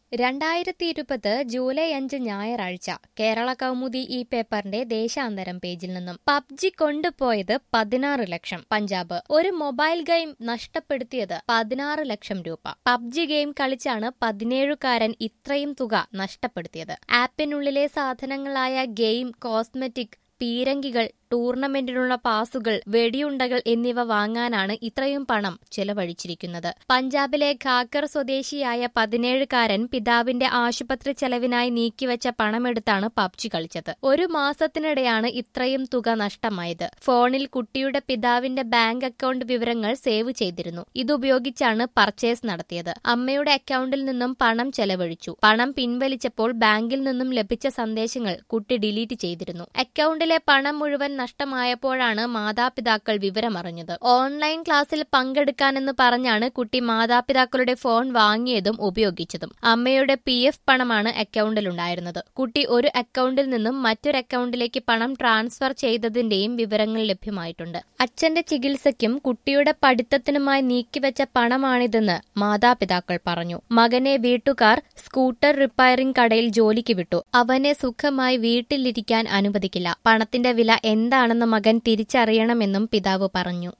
രണ്ടായിരത്തി ഇരുപത് ജൂലൈ അഞ്ച് ഞായറാഴ്ച കേരള കൗമുദി ഈ പേപ്പറിന്റെ ദേശാന്തരം പേജിൽ നിന്നും പബ്ജി കൊണ്ടുപോയത് പതിനാറ് ലക്ഷം പഞ്ചാബ് ഒരു മൊബൈൽ ഗെയിം നഷ്ടപ്പെടുത്തിയത് പതിനാറ് ലക്ഷം രൂപ പബ്ജി ഗെയിം കളിച്ചാണ് പതിനേഴുകാരൻ ഇത്രയും തുക നഷ്ടപ്പെടുത്തിയത് ആപ്പിനുള്ളിലെ സാധനങ്ങളായ ഗെയിം കോസ്മെറ്റിക് പീരങ്കികൾ ടൂർണമെന്റിനുള്ള പാസുകൾ വെടിയുണ്ടകൾ എന്നിവ വാങ്ങാനാണ് ഇത്രയും പണം ചെലവഴിച്ചിരിക്കുന്നത് പഞ്ചാബിലെ ഖാക്കർ സ്വദേശിയായ പതിനേഴുകാരൻ പിതാവിന്റെ ആശുപത്രി ചെലവിനായി നീക്കിവെച്ച പണമെടുത്താണ് പബ്ജി കളിച്ചത് ഒരു മാസത്തിനിടെയാണ് ഇത്രയും തുക നഷ്ടമായത് ഫോണിൽ കുട്ടിയുടെ പിതാവിന്റെ ബാങ്ക് അക്കൗണ്ട് വിവരങ്ങൾ സേവ് ചെയ്തിരുന്നു ഇതുപയോഗിച്ചാണ് പർച്ചേസ് നടത്തിയത് അമ്മയുടെ അക്കൗണ്ടിൽ നിന്നും പണം ചെലവഴിച്ചു പണം പിൻവലിച്ചപ്പോൾ ബാങ്കിൽ നിന്നും ലഭിച്ച സന്ദേശങ്ങൾ കുട്ടി ഡിലീറ്റ് ചെയ്തിരുന്നു അക്കൗണ്ടിലെ പണം മുഴുവൻ നഷ്ടമായപ്പോഴാണ് മാതാപിതാക്കൾ വിവരമറിഞ്ഞത് ഓൺലൈൻ ക്ലാസ്സിൽ പങ്കെടുക്കാനെന്ന് പറഞ്ഞാണ് കുട്ടി മാതാപിതാക്കളുടെ ഫോൺ വാങ്ങിയതും ഉപയോഗിച്ചതും അമ്മയുടെ പി എഫ് പണമാണ് അക്കൗണ്ടിലുണ്ടായിരുന്നത് കുട്ടി ഒരു അക്കൗണ്ടിൽ നിന്നും മറ്റൊരു അക്കൗണ്ടിലേക്ക് പണം ട്രാൻസ്ഫർ ചെയ്തതിന്റെയും വിവരങ്ങൾ ലഭ്യമായിട്ടുണ്ട് അച്ഛന്റെ ചികിത്സയ്ക്കും കുട്ടിയുടെ പഠിത്തത്തിനുമായി നീക്കിവെച്ച പണമാണിതെന്ന് മാതാപിതാക്കൾ പറഞ്ഞു മകനെ വീട്ടുകാർ സ്കൂട്ടർ റിപ്പയറിംഗ് കടയിൽ ജോലിക്ക് വിട്ടു അവനെ സുഖമായി വീട്ടിലിരിക്കാൻ അനുവദിക്കില്ല പണത്തിന്റെ വില എന്താണെന്ന് മകൻ തിരിച്ചറിയണമെന്നും പിതാവ് പറഞ്ഞു